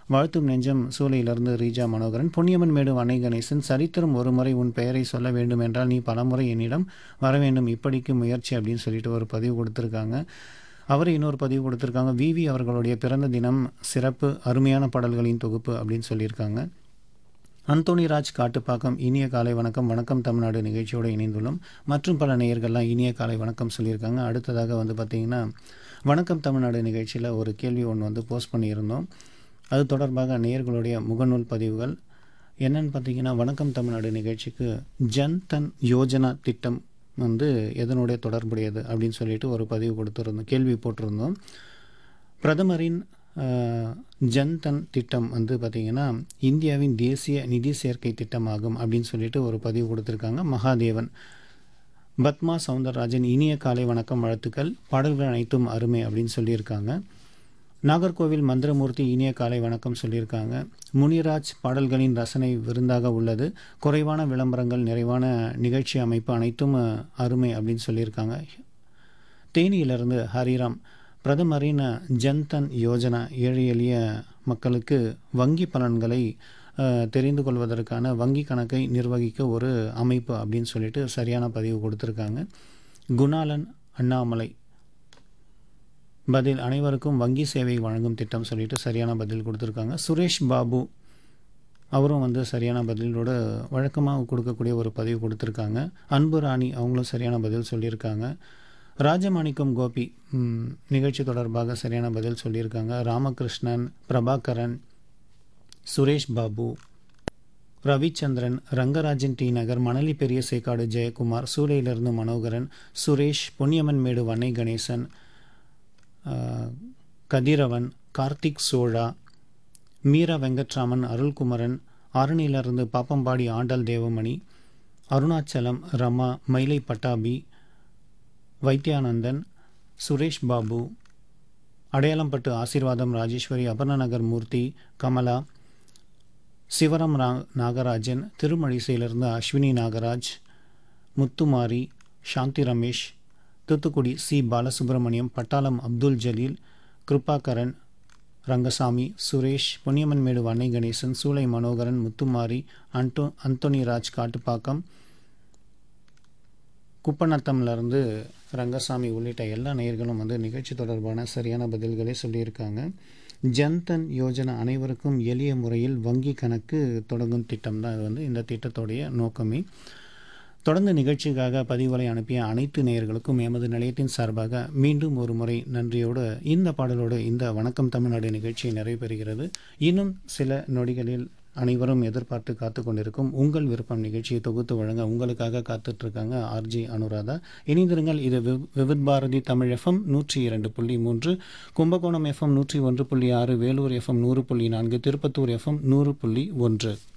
வாழ்த்தும் நெஞ்சம் சூளையிலிருந்து ரீஜா மனோகரன் பொன்னியம்மன் மேடு வனை கணேசன் சரித்திரம் ஒரு முறை உன் பெயரை சொல்ல வேண்டும் என்றால் நீ பலமுறை என்னிடம் வர வேண்டும் இப்படிக்கு முயற்சி அப்படின்னு சொல்லிட்டு ஒரு பதிவு கொடுத்துருக்காங்க அவர் இன்னொரு பதிவு கொடுத்துருக்காங்க விவி அவர்களுடைய பிறந்த தினம் சிறப்பு அருமையான பாடல்களின் தொகுப்பு அப்படின்னு சொல்லியிருக்காங்க அந்தோணிராஜ் காட்டுப்பாக்கம் இனிய காலை வணக்கம் வணக்கம் தமிழ்நாடு நிகழ்ச்சியோடு இணைந்துள்ளோம் மற்றும் பல நேயர்கள்லாம் இனிய காலை வணக்கம் சொல்லியிருக்காங்க அடுத்ததாக வந்து பார்த்திங்கன்னா வணக்கம் தமிழ்நாடு நிகழ்ச்சியில் ஒரு கேள்வி ஒன்று வந்து போஸ்ட் பண்ணியிருந்தோம் அது தொடர்பாக நேயர்களுடைய முகநூல் பதிவுகள் என்னன்னு பார்த்தீங்கன்னா வணக்கம் தமிழ்நாடு நிகழ்ச்சிக்கு ஜன் தன் யோஜனா திட்டம் வந்து எதனுடைய தொடர்புடையது அப்படின்னு சொல்லிட்டு ஒரு பதிவு கொடுத்துருந்தோம் கேள்வி போட்டிருந்தோம் பிரதமரின் அஹ், ஜன்தன் திட்டம் வந்து பார்த்திங்கன்னா இந்தியாவின் தேசிய நிதி சேர்க்கை திட்டமாகும் அப்படின்னு சொல்லிட்டு ஒரு பதிவு கொடுத்துருக்காங்க மகாதேவன் பத்மா சவுந்தரராஜன் இனிய காலை வணக்கம் வாழ்த்துக்கள் பாடல்கள் அனைத்தும் அருமை அப்படின்னு சொல்லியிருக்காங்க நாகர்கோவில் மந்திரமூர்த்தி இனிய காலை வணக்கம் சொல்லியிருக்காங்க முனிராஜ் பாடல்களின் ரசனை விருந்தாக உள்ளது குறைவான விளம்பரங்கள் நிறைவான நிகழ்ச்சி அமைப்பு அனைத்தும் அஹ், அருமை அப்படின்னு சொல்லியிருக்காங்க தேனியிலிருந்து ஹரிராம் பிரதமரின் ஜன்தன் யோஜனா ஏழை எளிய மக்களுக்கு வங்கி பலன்களை அஹ், தெரிந்து கொள்வதற்கான வங்கி கணக்கை நிர்வகிக்க ஒரு அமைப்பு அப்படின்னு சொல்லிட்டு சரியான பதிவு கொடுத்துருக்காங்க குணாலன் அண்ணாமலை பதில் அனைவருக்கும் வங்கி சேவை வழங்கும் திட்டம் சொல்லிட்டு சரியான பதில் கொடுத்துருக்காங்க சுரேஷ் பாபு அவரும் வந்து சரியான பதிலோட வழக்கமாக கொடுக்கக்கூடிய ஒரு பதிவு கொடுத்துருக்காங்க அன்பு ராணி அவங்களும் சரியான பதில் சொல்லியிருக்காங்க ராஜமாணிக்கம் கோபி ம், நிகழ்ச்சி தொடர்பாக சரியான பதில் சொல்லியிருக்காங்க ராமகிருஷ்ணன் பிரபாகரன் சுரேஷ் பாபு ரவிச்சந்திரன் ரங்கராஜன் டி நகர் மணலி பெரிய சேக்காடு ஜெயக்குமார் சூளையிலிருந்து மனோகரன் சுரேஷ் பொன்னியம்மன் மேடு வன்னை கணேசன் ஆஹ், கதிரவன் கார்த்திக் சோழா மீரா வெங்கட்ராமன் அருள்குமரன் ஆரணியிலிருந்து பாப்பம்பாடி ஆண்டாள் தேவமணி அருணாச்சலம் ரமா மயிலை பட்டாபி வைத்தியானந்தன் சுரேஷ் பாபு அடையாளம்பட்டு ஆசீர்வாதம் ராஜேஸ்வரி அபர்ணநகர் மூர்த்தி கமலா சிவரம் ரா நாகராஜன் திருமழிசையிலிருந்து அஸ்வினி நாகராஜ் முத்துமாரி சாந்தி ரமேஷ் தூத்துக்குடி சி பாலசுப்ரமணியம் பட்டாளம் அப்துல் ஜலீல் கிருபாகரன் ரங்கசாமி சுரேஷ் பொன்னியம்மன்மேடு வன்னை கணேசன் சூளை மனோகரன் முத்துமாரி அன்டோ அந்தோனி ராஜ் காட்டுப்பாக்கம் குப்பநத்தம்லேருந்து ரங்கசாமி உள்ளிட்ட எல்லா நேயர்களும் வந்து நிகழ்ச்சி தொடர்பான சரியான பதில்களை சொல்லியிருக்காங்க ஜன்தன் யோஜனா அனைவருக்கும் எளிய முறையில் வங்கி கணக்கு தொடங்கும் திட்டம் தான் இது வந்து இந்த திட்டத்துடைய நோக்கமே தொடர்ந்து நிகழ்ச்சிக்காக பதிவுகளை அனுப்பிய அனைத்து நேயர்களுக்கும் எமது நிலையத்தின் சார்பாக மீண்டும் ஒரு முறை நன்றியோடு இந்த பாடலோடு இந்த வணக்கம் தமிழ்நாடு நிகழ்ச்சி நிறைவு பெறுகிறது இன்னும் சில நொடிகளில் அனைவரும் எதிர்பார்த்து காத்து கொண்டிருக்கும் உங்கள் விருப்பம் நிகழ்ச்சியை தொகுத்து வழங்க உங்களுக்காக காத்துட்ருக்காங்க ஆர்ஜி அனுராதா இணைந்திருங்கள் இது வி- விவித் பாரதி தமிழ் எஃப்எம் நூற்றி இரண்டு புள்ளி மூன்று கும்பகோணம் எஃப்எம் நூற்றி ஒன்று புள்ளி ஆறு வேலூர் எஃப்எம் நூறு புள்ளி நான்கு திருப்பத்தூர் எஃப்எம் நூறு புள்ளி ஒன்று